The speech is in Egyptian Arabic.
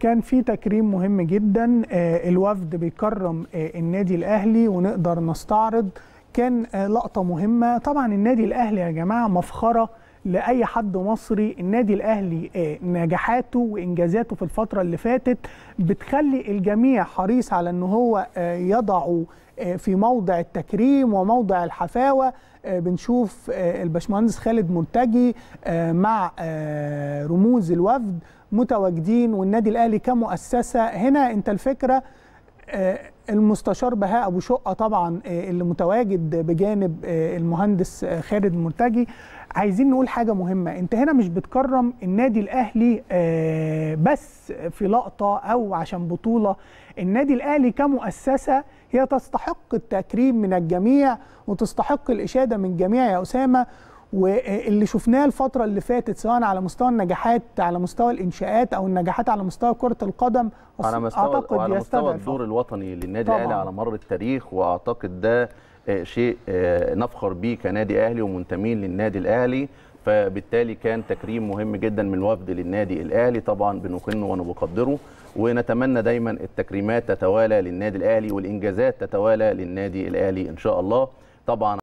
كان في تكريم مهم جدا آه، الوفد بيكرم آه، النادي الاهلي ونقدر نستعرض كان آه، لقطه مهمه طبعا النادي الاهلي يا جماعه مفخره لاي حد مصري النادي الاهلي آه، نجاحاته وانجازاته في الفتره اللي فاتت بتخلي الجميع حريص على ان هو آه، يضعه آه، في موضع التكريم وموضع الحفاوه آه، بنشوف آه، الباشمهندس خالد مرتجي آه، مع آه، رموز الوفد متواجدين والنادي الاهلي كمؤسسه هنا انت الفكره آه، المستشار بهاء ابو شقه طبعا آه، اللي متواجد بجانب آه، المهندس آه، خالد مرتجي عايزين نقول حاجه مهمه انت هنا مش بتكرم النادي الاهلي آه، بس في لقطه او عشان بطوله النادي الاهلي كمؤسسه هي تستحق التكريم من الجميع وتستحق الاشاده من الجميع يا اسامه واللي شفناه الفترة اللي فاتت سواء على مستوى النجاحات على مستوى الإنشاءات أو النجاحات على مستوى كرة القدم على مستوى أعتقد وعلى مستوى يستدعي الدور الوطني للنادي طبعاً. الاهلي على مر التاريخ واعتقد ده آه، شيء آه، نفخر بيه كنادي اهلي ومنتمين للنادي الاهلي فبالتالي كان تكريم مهم جدا من الوفد للنادي الاهلي طبعا بنقنه ونقدره ونتمنى دايما التكريمات تتوالى للنادي الاهلي والانجازات تتوالى للنادي الاهلي ان شاء الله طبعا